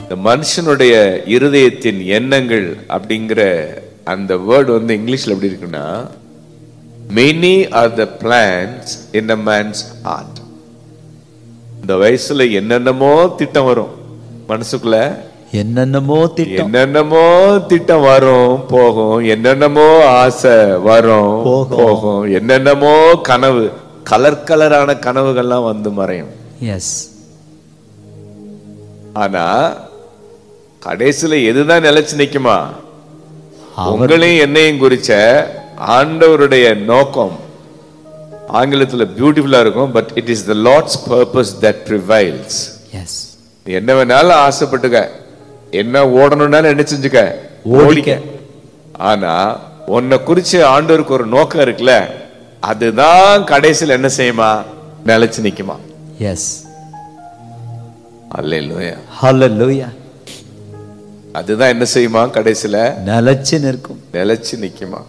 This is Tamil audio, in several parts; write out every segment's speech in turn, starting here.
இந்த மனுஷனுடைய இருதயத்தின் எண்ணங்கள் அப்படிங்கிற அந்த வேர்டு வந்து இங்கிலீஷ்ல எப்படி இருக்குன்னா many are the plans in a man's heart இந்த வயசுல என்னென்னமோ திட்டம் வரும் மனசுக்குள்ள என்னென்னமோ திட்டம் என்னென்னமோ திட்டம் வரும் போகும் என்னென்னமோ ஆசை வரும் போகும். போகும் என்னென்னமோ கனவு கலர் கலரான கனவுகள்லாம் வந்து மறையும் எஸ் ஆனா கடைசியில எதுதான் நிலைச்சு நிக்குமா உங்களையும் என்னையும் குறிச்ச ஆண்டவருடைய நோக்கம் ஆங்கிலத்துல பியூட்டிஃபுல்லா இருக்கும் but it is the Lord's purpose that prevails yes நீ என்ன வேணாலும் ஆசைப்பட்டுக்க என்ன ஓடணும்னாலும் என்ன செஞ்சுக்க ஓடிக்க ஆனா உன்னை குறிச்சு ஆண்டவருக்கு ஒரு நோக்கம் இருக்குல்ல அதுதான் கடைசியில் என்ன செய்யுமா நிலைச்சு நிக்குமா எஸ் அல்லேலூயா ஹalleluya அதுதான் என்ன செய்யுமா கடைசியில நிலைச்சு நிற்கும் நிலைச்சு நிக்குமா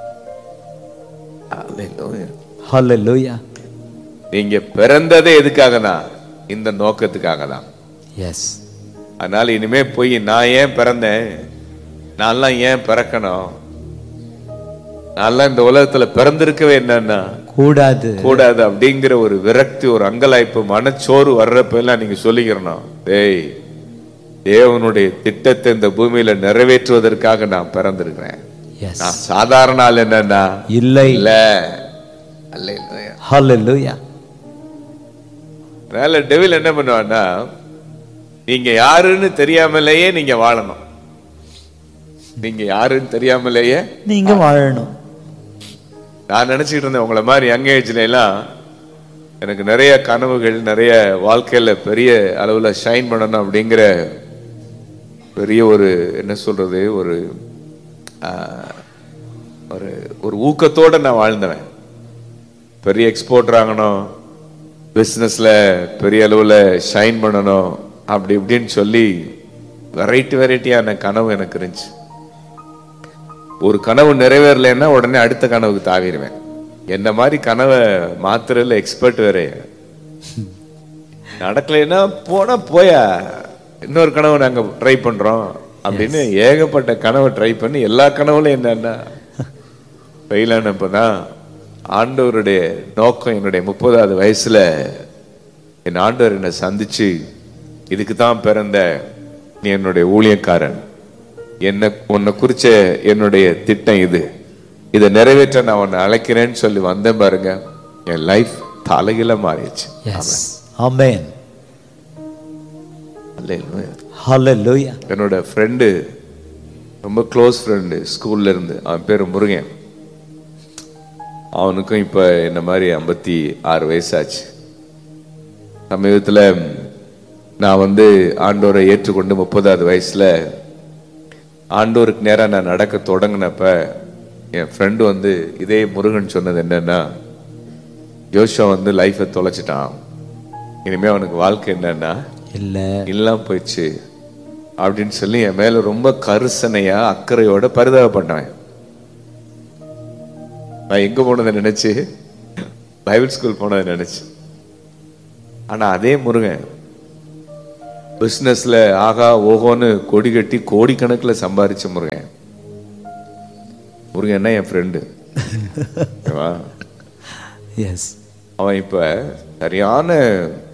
அல்லேலூயா ஹalleluya நீங்க பிறந்ததே எதுக்காகனா இந்த நோக்கத்துக்காக தான் எஸ் அதனால இனிமே போய் நான் ஏன் பிறந்தேன் நான்லாம் ஏன் பிறக்கணும் நான்லாம் இந்த உலகத்துல பிறந்திருக்கவே என்னன்னா கூடாது கூடாது அப்படிங்கிற ஒரு விரக்தி ஒரு அங்கலாய்ப்பு மனச்சோறு வர்றப்ப எல்லாம் நீங்க சொல்லிக்கிறணும் டேய் தேவனுடைய திட்டத்தை இந்த பூமியில நிறைவேற்றுவதற்காக நான் பிறந்திருக்கிறேன் எஸ் நான் சாதாரண ஆள் என்னன்னா இல்லை இல்ல அல்ல இல்லையா ஹalleluya அதனால டெவில் என்ன பண்ணுவான்னா நீங்க யாருன்னு தெரியாமலேயே நீங்க வாழணும் நீங்க யாருன்னு தெரியாமலேயே நீங்க வாழணும் நான் நினைச்சிட்டு இருந்தேன் உங்களை மாதிரி யங் ஏஜ்ல எல்லாம் எனக்கு நிறைய கனவுகள் நிறைய வாழ்க்கையில பெரிய அளவுல ஷைன் பண்ணணும் அப்படிங்கிற பெரிய ஒரு என்ன சொல்றது ஒரு ஆஹ், ஒரு ஒரு ஊக்கத்தோட நான் வாழ்ந்தவன் பெரிய எக்ஸ்போர்ட் ஆகணும் பிஸ்னஸ்ல பெரிய அளவுல ஷைன் பண்ணணும் அப்படி இப்படின்னு சொல்லி வெரைட்டி வெரைட்டியான கனவு எனக்கு இருந்துச்சு ஒரு கனவு நிறைவேறலைன்னா உடனே அடுத்த கனவுக்கு தாவிடுவேன் என்ன மாதிரி கனவை மாத்துறதுல எக்ஸ்பர்ட் வேற நடக்கலைன்னா போனா போயா இன்னொரு கனவு நாங்க ட்ரை பண்றோம் அப்படின்னு ஏகப்பட்ட கனவை ட்ரை பண்ணி எல்லா கனவுலையும் என்னன்னா ஃபெயில் ஆனப்பதான் ஆண்டவருடைய நோக்கம் என்னுடைய முப்பதாவது வயசுல என் ஆண்டவர் என்னை சந்திச்சு இதுக்கு தான் பிறந்த நீ என்னுடைய ஊழியக்காரன் என்ன உன்னை குறிச்ச என்னுடைய திட்டம் இது இதை நிறைவேற்ற நான் உன்னை அழைக்கிறேன்னு சொல்லி வந்தேன் பாருங்க என் லைஃப் தலையில மாறிடுச்சு எஸ் ஆமென் அல்லேலூயா. ஹalleluya என்னோட ஃப்ரெண்டு ரொம்ப க்ளோஸ் ஃப்ரெண்டு ஸ்கூல்ல இருந்து அவன் பேர் முருகன் அவனுக்கும் இப்போ என்ன மாதிரி ஐம்பத்தி ஆறு வயசாச்சு சமீபத்தில் நான் வந்து ஆண்டோரை ஏற்றுக்கொண்டு முப்பதாவது வயசுல ஆண்டோருக்கு நேராக நான் நடக்க தொடங்கினப்ப என் ஃப்ரெண்டு வந்து இதே முருகன் சொன்னது என்னன்னா ஜோஷா வந்து லைஃப்பை தொலைச்சிட்டான் இனிமே அவனுக்கு வாழ்க்கை என்னன்னா இல்ல இல்லாம போயிடுச்சு அப்படின்னு சொல்லி என் மேல ரொம்ப கருசனையா அக்கறையோட பரிதாபப்பட்டவன் நான் எங்க போனதை நினைச்சு பைபிள் ஸ்கூல் போனதை நினைச்சு ஆனா அதே முருகன் பிசினஸ்ல ஆகா ஓஹோன்னு கொடி கட்டி கோடிக்கணக்குல சம்பாரிச்ச முருகன் முருகன்னா என் ஃப்ரெண்டு எஸ் அவன் இப்ப சரியான